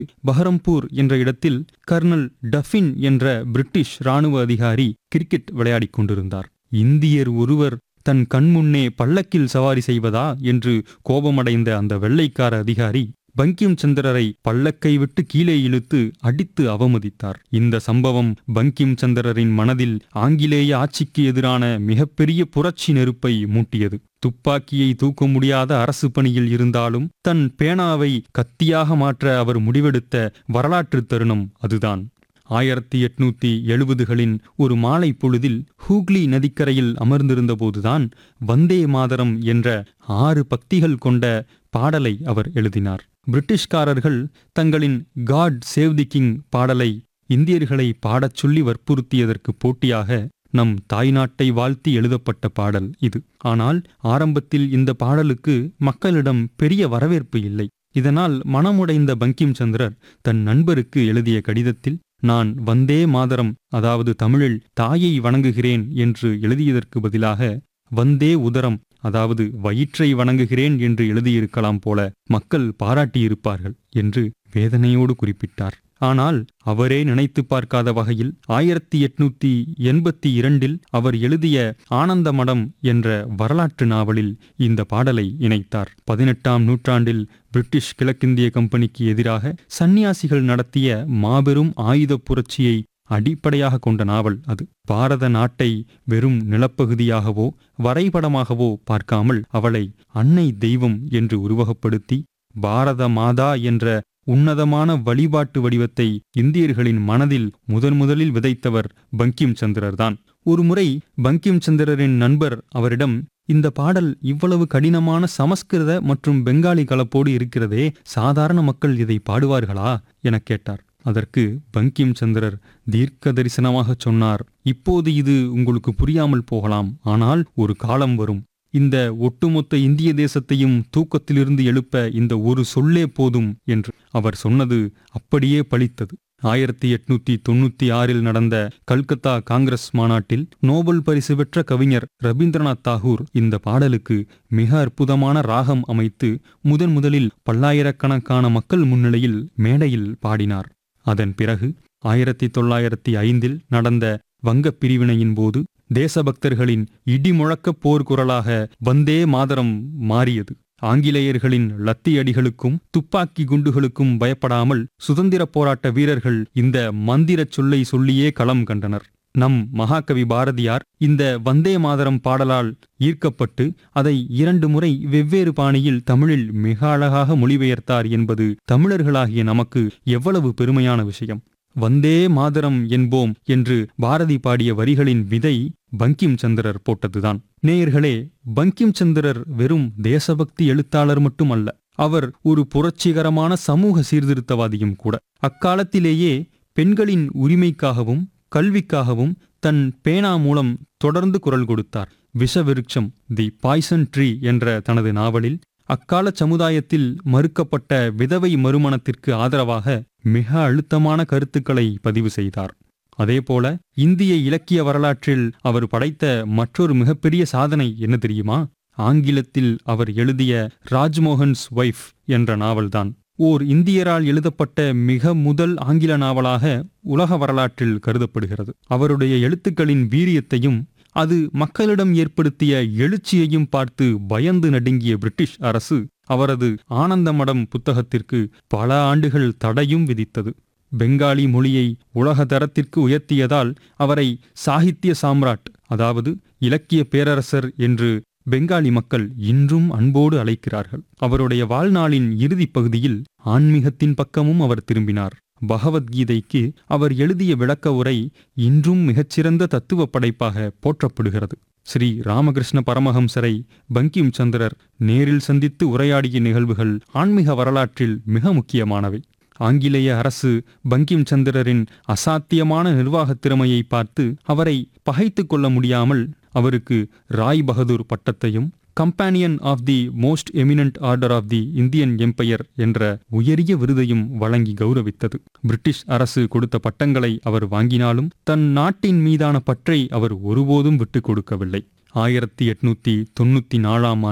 பஹரம்பூர் என்ற இடத்தில் கர்னல் டஃபின் என்ற பிரிட்டிஷ் ராணுவ அதிகாரி கிரிக்கெட் விளையாடிக் கொண்டிருந்தார் இந்தியர் ஒருவர் தன் கண்முன்னே பல்லக்கில் சவாரி செய்வதா என்று கோபமடைந்த அந்த வெள்ளைக்கார அதிகாரி பங்கிம் சந்திரரை பல்லக்கை விட்டு கீழே இழுத்து அடித்து அவமதித்தார் இந்த சம்பவம் பங்கிம் சந்திரரின் மனதில் ஆங்கிலேய ஆட்சிக்கு எதிரான மிகப்பெரிய புரட்சி நெருப்பை மூட்டியது துப்பாக்கியை தூக்க முடியாத அரசு பணியில் இருந்தாலும் தன் பேனாவை கத்தியாக மாற்ற அவர் முடிவெடுத்த வரலாற்றுத் தருணம் அதுதான் ஆயிரத்தி எட்நூத்தி எழுபதுகளின் ஒரு மாலை பொழுதில் ஹூக்ளி நதிக்கரையில் அமர்ந்திருந்தபோதுதான் வந்தே மாதரம் என்ற ஆறு பக்திகள் கொண்ட பாடலை அவர் எழுதினார் பிரிட்டிஷ்காரர்கள் தங்களின் காட் சேவ் தி கிங் பாடலை இந்தியர்களை பாடச் சொல்லி வற்புறுத்தியதற்கு போட்டியாக நம் தாய்நாட்டை வாழ்த்தி எழுதப்பட்ட பாடல் இது ஆனால் ஆரம்பத்தில் இந்த பாடலுக்கு மக்களிடம் பெரிய வரவேற்பு இல்லை இதனால் மனமுடைந்த பங்கிம் சந்திரர் தன் நண்பருக்கு எழுதிய கடிதத்தில் நான் வந்தே மாதரம் அதாவது தமிழில் தாயை வணங்குகிறேன் என்று எழுதியதற்கு பதிலாக வந்தே உதரம் அதாவது வயிற்றை வணங்குகிறேன் என்று எழுதியிருக்கலாம் போல மக்கள் பாராட்டியிருப்பார்கள் என்று வேதனையோடு குறிப்பிட்டார் ஆனால் அவரே நினைத்து பார்க்காத வகையில் ஆயிரத்தி எட்நூத்தி எண்பத்தி இரண்டில் அவர் எழுதிய ஆனந்த மடம் என்ற வரலாற்று நாவலில் இந்த பாடலை இணைத்தார் பதினெட்டாம் நூற்றாண்டில் பிரிட்டிஷ் கிழக்கிந்திய கம்பெனிக்கு எதிராக சந்நியாசிகள் நடத்திய மாபெரும் ஆயுதப் புரட்சியை அடிப்படையாக கொண்ட நாவல் அது பாரத நாட்டை வெறும் நிலப்பகுதியாகவோ வரைபடமாகவோ பார்க்காமல் அவளை அன்னை தெய்வம் என்று உருவகப்படுத்தி பாரத மாதா என்ற உன்னதமான வழிபாட்டு வடிவத்தை இந்தியர்களின் மனதில் முதன் முதலில் விதைத்தவர் பங்கிம் சந்திரர்தான் ஒருமுறை பங்கிம் சந்திரரின் நண்பர் அவரிடம் இந்த பாடல் இவ்வளவு கடினமான சமஸ்கிருத மற்றும் பெங்காலி கலப்போடு இருக்கிறதே சாதாரண மக்கள் இதை பாடுவார்களா எனக் கேட்டார் அதற்கு பங்கிம் சந்திரர் தீர்க்க தரிசனமாகச் சொன்னார் இப்போது இது உங்களுக்கு புரியாமல் போகலாம் ஆனால் ஒரு காலம் வரும் இந்த ஒட்டுமொத்த இந்திய தேசத்தையும் தூக்கத்திலிருந்து எழுப்ப இந்த ஒரு சொல்லே போதும் என்று அவர் சொன்னது அப்படியே பலித்தது ஆயிரத்தி எட்நூத்தி தொண்ணூத்தி ஆறில் நடந்த கல்கத்தா காங்கிரஸ் மாநாட்டில் நோபல் பரிசு பெற்ற கவிஞர் ரவீந்திரநாத் தாகூர் இந்த பாடலுக்கு மிக அற்புதமான ராகம் அமைத்து முதன் முதலில் பல்லாயிரக்கணக்கான மக்கள் முன்னிலையில் மேடையில் பாடினார் அதன் பிறகு ஆயிரத்தி தொள்ளாயிரத்தி ஐந்தில் நடந்த வங்கப் பிரிவினையின் போது தேசபக்தர்களின் இடிமுழக்க போர்க்குரலாக வந்தே மாதரம் மாறியது ஆங்கிலேயர்களின் லத்தியடிகளுக்கும் துப்பாக்கி குண்டுகளுக்கும் பயப்படாமல் சுதந்திரப் போராட்ட வீரர்கள் இந்த மந்திரச் சொல்லை சொல்லியே களம் கண்டனர் நம் மகாகவி பாரதியார் இந்த வந்தே மாதரம் பாடலால் ஈர்க்கப்பட்டு அதை இரண்டு முறை வெவ்வேறு பாணியில் தமிழில் மிக அழகாக மொழிபெயர்த்தார் என்பது தமிழர்களாகிய நமக்கு எவ்வளவு பெருமையான விஷயம் வந்தே மாதரம் என்போம் என்று பாரதி பாடிய வரிகளின் விதை பங்கிம் சந்திரர் போட்டதுதான் நேயர்களே பங்கிம் சந்திரர் வெறும் தேசபக்தி எழுத்தாளர் மட்டுமல்ல அவர் ஒரு புரட்சிகரமான சமூக சீர்திருத்தவாதியும் கூட அக்காலத்திலேயே பெண்களின் உரிமைக்காகவும் கல்விக்காகவும் தன் பேனா மூலம் தொடர்ந்து குரல் கொடுத்தார் விஷவிருட்சம் தி பாய்சன் ட்ரீ என்ற தனது நாவலில் அக்கால சமுதாயத்தில் மறுக்கப்பட்ட விதவை மறுமணத்திற்கு ஆதரவாக மிக அழுத்தமான கருத்துக்களை பதிவு செய்தார் அதேபோல இந்திய இலக்கிய வரலாற்றில் அவர் படைத்த மற்றொரு மிகப்பெரிய சாதனை என்ன தெரியுமா ஆங்கிலத்தில் அவர் எழுதிய ராஜ்மோகன்ஸ் ஒய்ஃப் என்ற நாவல்தான் ஓர் இந்தியரால் எழுதப்பட்ட மிக முதல் ஆங்கில நாவலாக உலக வரலாற்றில் கருதப்படுகிறது அவருடைய எழுத்துக்களின் வீரியத்தையும் அது மக்களிடம் ஏற்படுத்திய எழுச்சியையும் பார்த்து பயந்து நடுங்கிய பிரிட்டிஷ் அரசு அவரது ஆனந்தமடம் புத்தகத்திற்கு பல ஆண்டுகள் தடையும் விதித்தது பெங்காலி மொழியை உலக தரத்திற்கு உயர்த்தியதால் அவரை சாகித்ய சாம்ராட் அதாவது இலக்கிய பேரரசர் என்று பெங்காலி மக்கள் இன்றும் அன்போடு அழைக்கிறார்கள் அவருடைய வாழ்நாளின் இறுதிப் பகுதியில் ஆன்மீகத்தின் பக்கமும் அவர் திரும்பினார் பகவத்கீதைக்கு அவர் எழுதிய விளக்க உரை இன்றும் மிகச்சிறந்த தத்துவ படைப்பாக போற்றப்படுகிறது ஸ்ரீ ராமகிருஷ்ண பரமஹம்சரை பங்கிம் சந்திரர் நேரில் சந்தித்து உரையாடிய நிகழ்வுகள் ஆன்மீக வரலாற்றில் மிக முக்கியமானவை ஆங்கிலேய அரசு பங்கிம் சந்திரரின் அசாத்தியமான நிர்வாகத் திறமையை பார்த்து அவரை பகைத்து கொள்ள முடியாமல் அவருக்கு ராய் பகதூர் பட்டத்தையும் companion of the most eminent order of the Indian empire என்ற உயரிய விருதையும் வழங்கி கௌரவித்தது பிரிட்டிஷ் அரசு கொடுத்த பட்டங்களை அவர் வாங்கினாலும் தன் நாட்டின் மீதான பற்றை அவர் ஒருபோதும் விட்டுக் கொடுக்கவில்லை ஆயிரத்தி எட்நூத்தி தொண்ணூத்தி நாலாம் ஆண்டு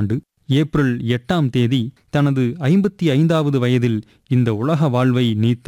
ஏப்ரல் எட்டாம் தேதி தனது ஐம்பத்தி ஐந்தாவது வயதில் இந்த உலக வாழ்வை நீத்தார்